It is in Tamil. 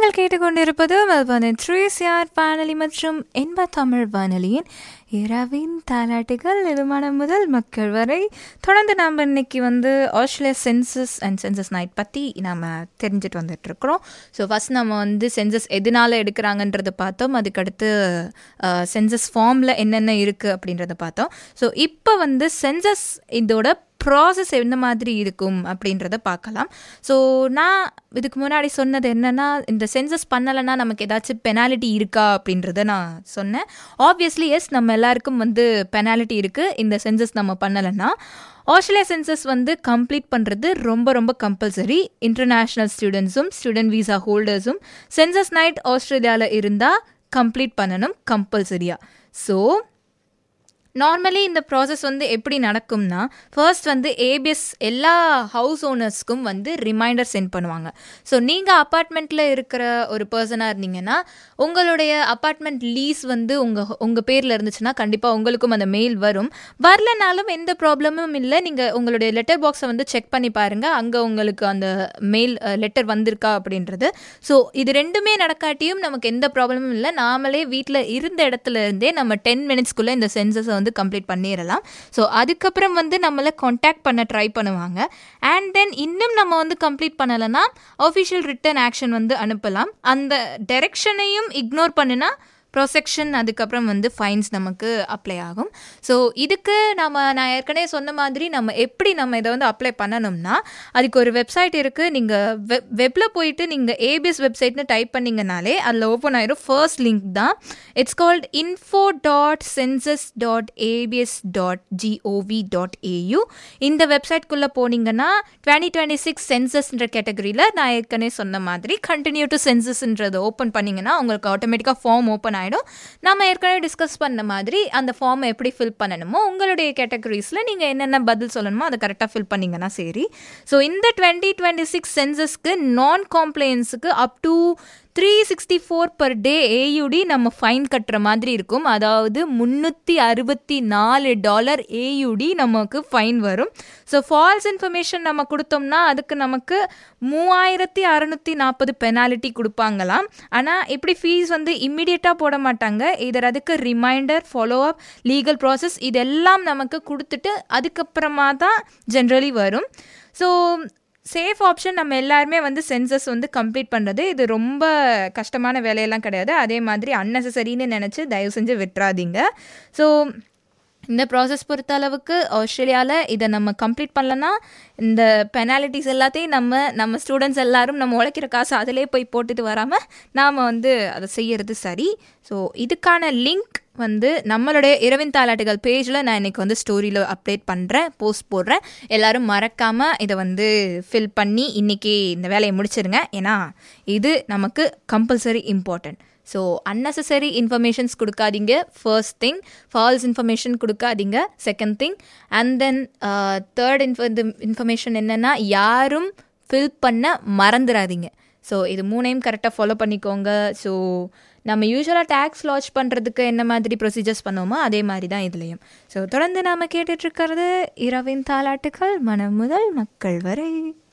நீங்கள் கேட்டுக்கொண்டிருப்பது மெல்பர்னின் த்ரீ சிஆர் வானொலி மற்றும் என்ப தமிழ் வானொலியின் இரவின் தாலாட்டுகள் நிறுவனம் முதல் மக்கள் வரை தொடர்ந்து நாம் இன்னைக்கு வந்து Australia census and census night பற்றி நாம் தெரிஞ்சுட்டு வந்துட்டு இருக்கிறோம் ஸோ ஃபஸ்ட் நம்ம வந்து சென்சஸ் எதனால எடுக்கிறாங்கன்றத பார்த்தோம் அதுக்கடுத்து சென்சஸ் ஃபார்மில் என்னென்ன இருக்குது அப்படின்றத பார்த்தோம் ஸோ இப்போ வந்து சென்சஸ் இதோட ப்ராசஸ் எந்த மாதிரி இருக்கும் அப்படின்றத பார்க்கலாம் ஸோ நான் இதுக்கு முன்னாடி சொன்னது என்னென்னா இந்த சென்சஸ் பண்ணலைன்னா நமக்கு ஏதாச்சும் பெனாலிட்டி இருக்கா அப்படின்றத நான் சொன்னேன் ஆப்வியஸ்லி எஸ் நம்ம எல்லாருக்கும் வந்து பெனாலிட்டி இருக்குது இந்த சென்சஸ் நம்ம பண்ணலைன்னா ஆஸ்திரேலியா சென்சஸ் வந்து கம்ப்ளீட் பண்ணுறது ரொம்ப ரொம்ப கம்பல்சரி இன்டர்நேஷ்னல் ஸ்டூடெண்ட்ஸும் ஸ்டூடெண்ட் வீசா ஹோல்டர்ஸும் சென்சஸ் நைட் ஆஸ்திரேலியாவில் இருந்தால் கம்ப்ளீட் பண்ணணும் கம்பல்சரியாக ஸோ நார்மலி இந்த ப்ராசஸ் வந்து எப்படி நடக்கும்னா ஃபர்ஸ்ட் வந்து ஏபிஎஸ் எல்லா ஹவுஸ் ஓனர்ஸ்க்கும் வந்து ரிமைண்டர் சென்ட் பண்ணுவாங்க ஸோ நீங்கள் அப்பார்ட்மெண்ட்டில் இருக்கிற ஒரு பர்சனாக இருந்தீங்கன்னா உங்களுடைய அப்பார்ட்மெண்ட் லீஸ் வந்து உங்கள் உங்கள் பேரில் இருந்துச்சுன்னா கண்டிப்பாக உங்களுக்கும் அந்த மெயில் வரும் வரலனாலும் எந்த ப்ராப்ளமும் இல்லை நீங்கள் உங்களுடைய லெட்டர் பாக்ஸை வந்து செக் பண்ணி பாருங்கள் அங்கே உங்களுக்கு அந்த மெயில் லெட்டர் வந்திருக்கா அப்படின்றது ஸோ இது ரெண்டுமே நடக்காட்டியும் நமக்கு எந்த ப்ராப்ளமும் இல்லை நாமளே வீட்டில் இருந்த இடத்துல இருந்தே நம்ம டென் மினிட்ஸ்க்குள்ளே இந்த சென்சஸை வந்து கம்ப்ளீட் பண்ணிடலாம் ஸோ அதுக்கப்புறம் வந்து நம்மளை காண்டாக்ட் பண்ண ட்ரை பண்ணுவாங்க அண்ட் தென் இன்னும் நம்ம வந்து கம்ப்ளீட் பண்ணலைன்னா அஃபிஷியல் ரிட்டர்ன் ஆக்ஷன் வந்து அனுப்பலாம் அந்த டெரெக்ஷனையும் இக்னோர் பண்ணுனா ப்ரொசெக்ஷன் அதுக்கப்புறம் வந்து ஃபைன்ஸ் நமக்கு அப்ளை ஆகும் ஸோ இதுக்கு நம்ம நான் ஏற்கனவே சொன்ன மாதிரி நம்ம எப்படி நம்ம இதை வந்து அப்ளை பண்ணணும்னா அதுக்கு ஒரு வெப்சைட் இருக்குது நீங்கள் வெப் வெப்பில் போயிட்டு நீங்கள் ஏபிஎஸ் வெப்சைட்னு டைப் பண்ணிங்கனாலே அதில் ஓப்பன் ஆயிரும் ஃபர்ஸ்ட் லிங்க் தான் it's called info dot census dot ABS dot GOV dot AU இந்த வெப்சைட்குள்ளே போனீங்கன்னா டுவெண்ட்டி டுவெண்ட்டி சிக்ஸ் சென்சஸ்ன்ற கேட்டகரியில் நான் ஏற்கனவே சொன்ன மாதிரி கண்டினியூ டு சென்சஸ்ன்றதை ஓப்பன் பண்ணிங்கன்னா உங்களுக்கு ஆட்டோமேட்டிக்காக ஃபார்ம் ஓப்பன் ஆகிடும் நம்ம ஏற்கனவே டிஸ்கஸ் பண்ண மாதிரி அந்த ஃபார்மை எப்படி ஃபில் பண்ணணுமோ உங்களுடைய கேட்டகரிஸில் நீங்கள் என்னென்ன பதில் சொல்லணுமோ அதை கரெக்டாக ஃபில் பண்ணிங்கன்னா சரி ஸோ இந்த டுவெண்ட்டி டுவெண்ட்டி சிக்ஸ் சென்சஸ்க்கு நான் காம்ப்ளைன்ஸுக்கு up to three sixty four per day AUD நம்ம ஃபைன் கட்டுற மாதிரி இருக்கும் அதாவது முந்நூற்றி அறுபத்தி நாலு டாலர் ஏயுடி நமக்கு ஃபைன் வரும் ஸோ ஃபால்ஸ் இன்ஃபர்மேஷன் நம்ம கொடுத்தோம்னா அதுக்கு நமக்கு மூவாயிரத்தி அறநூற்றி நாற்பது பெனாலிட்டி கொடுப்பாங்களாம் ஆனால் இப்படி ஃபீஸ் வந்து இம்மிடியட்டாக போட மாட்டாங்க இதர் அதுக்கு reminder follow up legal process இதெல்லாம் நமக்கு கொடுத்துட்டு அதுக்கப்புறமா தான் ஜென்ரலி வரும் ஸோ சேஃப் ஆப்ஷன் நம்ம எல்லாருமே வந்து சென்சஸ் வந்து கம்ப்ளீட் பண்ணுறது இது ரொம்ப கஷ்டமான வேலையெல்லாம் கிடையாது அதே மாதிரி அன்னெசரின்னு நினச்சி தயவு செஞ்சு விட்டுறாதீங்க ஸோ இந்த ப்ராசஸ் பொறுத்த அளவுக்கு ஆஸ்திரேலியாவில் இதை நம்ம கம்ப்ளீட் பண்ணலன்னா இந்த பெனாலிட்டிஸ் எல்லாத்தையும் நம்ம நம்ம ஸ்டூடெண்ட்ஸ் எல்லாரும் நம்ம உழைக்கிற காசு அதிலே போய் போட்டுட்டு வராமல் நாம் வந்து அதை செய்யறது சரி ஸோ இதுக்கான லிங்க் வந்து நம்மளுடைய இரவின் தாலாட்டுகள் பேஜில் நான் இன்றைக்கி வந்து ஸ்டோரியில் அப்டேட் பண்ணுறேன் போஸ்ட் போடுறேன் எல்லோரும் மறக்காமல் இதை வந்து ஃபில் பண்ணி இன்றைக்கி இந்த வேலையை முடிச்சிருங்க ஏன்னா இது நமக்கு compulsory important so unnecessary informations கொடுக்காதீங்க ஃபர்ஸ்ட் திங் ஃபால்ஸ் இன்ஃபர்மேஷன் கொடுக்காதீங்க second thing and then third info information என்னென்னா யாரும் ஃபில் பண்ண மறந்துடாதீங்க ஸோ இது மூணையும் கரெக்டாக ஃபாலோ பண்ணிக்கோங்க ஸோ நம்ம யூஸ்வலாக டேக்ஸ் லான்ச் பண்ணுறதுக்கு என்ன மாதிரி ப்ரொசீஜர்ஸ் பண்ணுவோமோ அதே மாதிரி தான் இதுலேயும் ஸோ தொடர்ந்து நாம் கேட்டுட்ருக்கிறது இரவின் தாலாட்டுக்கள் மனம் முதல் மக்கள் வரை